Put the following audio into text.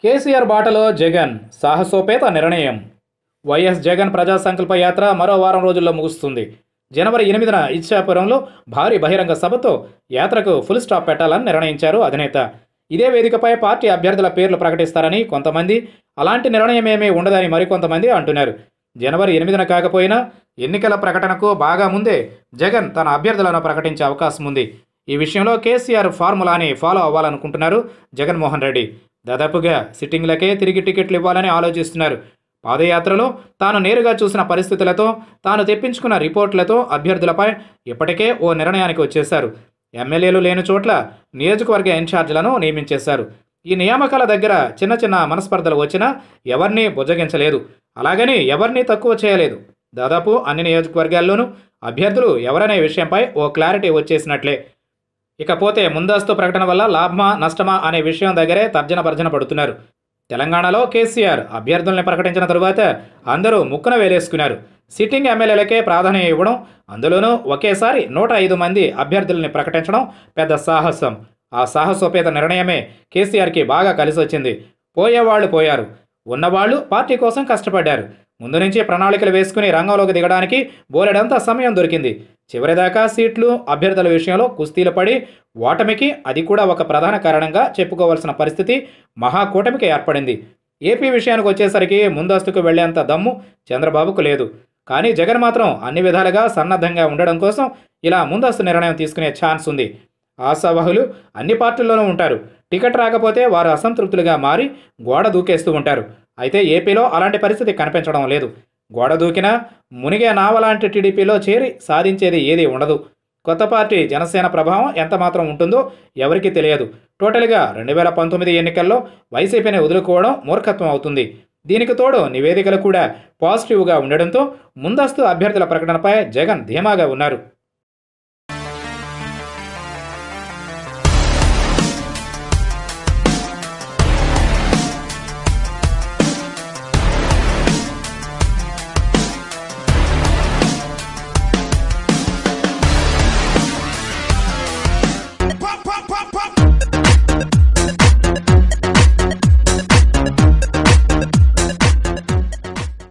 కేసీఆర్ బాటలో జగన్ సాహసోపేత నిర్ణయం వైఎస్ జగన్ ప్రజా సంకల్ప యాత్ర మరో వారం రోజుల్లో ముగుస్తుంది జనవరి ఎనిమిదిన ఇచ్చాపురంలో భారీ బహిరంగ సభతో యాత్రకు ఫుల్ స్టాప్ పెట్టాలని నిర్ణయించారు అధినేత ఇదే వేదికపై పార్టీ అభ్యర్థుల పేర్లు ప్రకటిస్తారని కొంతమంది అలాంటి నిర్ణయం ఏమీ ఉండదని మరికొంతమంది అంటున్నారు జనవరి ఎనిమిదిన కాకపోయినా ఎన్నికల ప్రకటనకు బాగా ముందే జగన్ తన అభ్యర్థులను ప్రకటించే అవకాశం ఉంది ఈ విషయంలో కేసీఆర్ ఫార్ములాని ఫాలో అవ్వాలనుకుంటున్నారు జగన్మోహన్ రెడ్డి దాదాపుగా సిట్టింగ్లకే తిరిగి టికెట్లు ఇవ్వాలని ఆలోచిస్తున్నారు పాదయాత్రలో తాను నేరుగా చూసిన పరిస్థితులతో తాను తెప్పించుకున్న రిపోర్టులతో అభ్యర్థులపై ఇప్పటికే ఓ నిర్ణయానికి వచ్చేశారు ఎమ్మెల్యేలు లేని చోట్ల నియోజకవర్గ ఇన్ఛార్జీలను నియమించేశారు ఈ నియామకాల దగ్గర చిన్న చిన్న మనస్పర్ధలు వచ్చినా ఎవరిని బుజ్జగించలేదు అలాగని ఎవరిని తక్కువ చేయలేదు దాదాపు అన్ని నియోజకవర్గాల్లోనూ అభ్యర్థులు ఎవరనే విషయంపై ఓ క్లారిటీ వచ్చేసినట్లే ఇకపోతే ముందస్తు ప్రకటన వల్ల లాభమా నష్టమా అనే విషయం దగ్గరే తర్జన భర్జన పడుతున్నారు తెలంగాణలో కేసీఆర్ అభ్యర్థుల్ని ప్రకటించిన తరువాత అందరూ ముక్కున వేలేసుకున్నారు సిట్టింగ్ ఎమ్మెల్యేలకే ప్రాధాన్యం ఇవ్వడం అందులోనూ ఒకేసారి నూట ఐదు మంది అభ్యర్థుల్ని ప్రకటించడం పెద్ద సాహసం ఆ సాహసోపేత నిర్ణయమే కేసీఆర్కి బాగా కలిసి వచ్చింది పోయేవాళ్ళు పోయారు ఉన్నవాళ్ళు పార్టీ కోసం కష్టపడ్డారు ముందు నుంచి ప్రణాళికలు వేసుకుని రంగంలోకి దిగడానికి బోలెడంత సమయం దొరికింది చివరిదాకా సీట్లు అభ్యర్థుల విషయంలో కుస్తీలు పడి ఓటమికి అది కూడా ఒక ప్రధాన కారణంగా చెప్పుకోవాల్సిన పరిస్థితి మహాకూటమికి ఏర్పడింది ఏపీ విషయానికి వచ్చేసరికి ముందస్తుకు వెళ్లేంత దమ్ము చంద్రబాబుకు లేదు కానీ జగన్ మాత్రం అన్ని విధాలుగా సన్నద్ధంగా ఉండడం కోసం ఇలా ముందస్తు నిర్ణయం తీసుకునే ఛాన్స్ ఉంది ఆశావహులు అన్ని పార్టీల్లోనూ ఉంటారు టికెట్ రాకపోతే వారు అసంతృప్తులుగా మారి గోడ దూకేస్తూ ఉంటారు అయితే ఏపీలో అలాంటి పరిస్థితి కనిపించడం లేదు గోడ దూకినా మునిగే నావలాంటి టీడీపీలో చేరి సాధించేది ఏదీ ఉండదు కొత్త పార్టీ జనసేన ప్రభావం ఎంత మాత్రం ఉంటుందో ఎవరికీ తెలియదు టోటల్గా రెండు వేల పంతొమ్మిది ఎన్నికల్లో వైసీపీని వదులుకోవడం మూర్ఖత్వం అవుతుంది దీనికి తోడు నివేదికలు కూడా పాజిటివ్గా ఉండడంతో ముందస్తు అభ్యర్థుల ప్రకటనపై జగన్ ధీమాగా ఉన్నారు